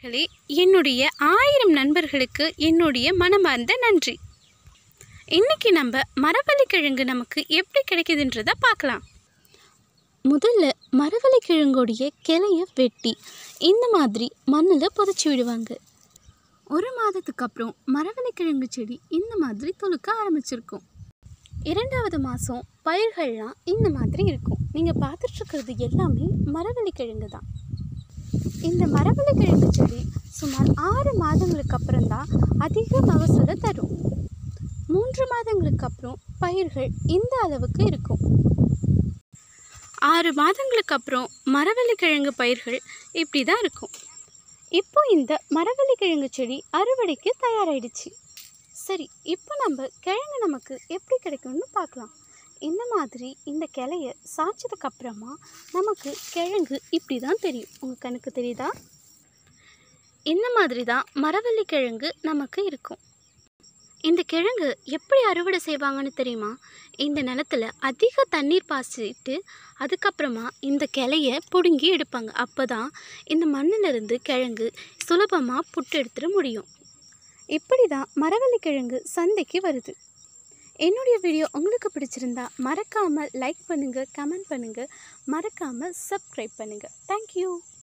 நண்பர்களே என்னுடைய ஆயிரம் நண்பர்களுக்கு என்னுடைய மனமார்ந்த நன்றி இன்னைக்கு நம்ம மரவள்ளிக்கிழங்கு நமக்கு எப்படி கிடைக்குதுன்றத பார்க்கலாம் முதல்ல மரவள்ளிக்கிழங்குடைய கிளைய வெட்டி இந்த மாதிரி மண்ணில் புதைச்சி விடுவாங்க ஒரு மாதத்துக்கு அப்புறம் மரவள்ளிக்கிழங்கு செடி இந்த மாதிரி துளுக்க ஆரம்பிச்சிருக்கும் இரண்டாவது மாதம் பயிர்கள்லாம் இந்த மாதிரி இருக்கும் நீங்கள் பார்த்துட்ருக்கிறது எல்லாமே மரவள்ளிக்கிழங்கு தான் இந்த மரவள்ளிக்கிழங்கு செடி சுமார் ஆறு மாதங்களுக்கு அப்புறம் தான் அதிக மகசூலை தரும் மூன்று மாதங்களுக்கு அப்புறம் பயிர்கள் இந்த அளவுக்கு இருக்கும் ஆறு மாதங்களுக்கு அப்புறம் மரவள்ளிக்கிழங்கு பயிர்கள் இப்படி தான் இருக்கும் இப்போ இந்த மரவள்ளிக்கிழங்கு செடி அறுவடைக்கு தயாராகிடுச்சு சரி இப்போ நம்ம கிழங்கு நமக்கு எப்படி கிடைக்கும்னு பார்க்கலாம் இந்த மாதிரி இந்த கிளைய சாய்ச்சதுக்கு அப்புறமா நமக்கு கிழங்கு இப்படி தான் தெரியும் உங்கள் கணக்கு தெரியுதா இந்த மாதிரி தான் மரவள்ளி கிழங்கு நமக்கு இருக்கும் இந்த கிழங்கு எப்படி அறுவடை செய்வாங்கன்னு தெரியுமா இந்த நிலத்துல அதிக தண்ணீர் பாய்ச்சிட்டு அதுக்கப்புறமா இந்த கிளைய பிடுங்கி எடுப்பாங்க அப்போ தான் இந்த மண்ணிலிருந்து கிழங்கு சுலபமாக புட்டு எடுத்துட முடியும் இப்படி தான் மரவள்ளி கிழங்கு சந்தைக்கு வருது என்னுடைய வீடியோ உங்களுக்கு பிடிச்சிருந்தா மறக்காமல் லைக் பண்ணுங்கள் கமெண்ட் பண்ணுங்கள் மறக்காமல் சப்ஸ்கிரைப் பண்ணுங்கள் தேங்க்யூ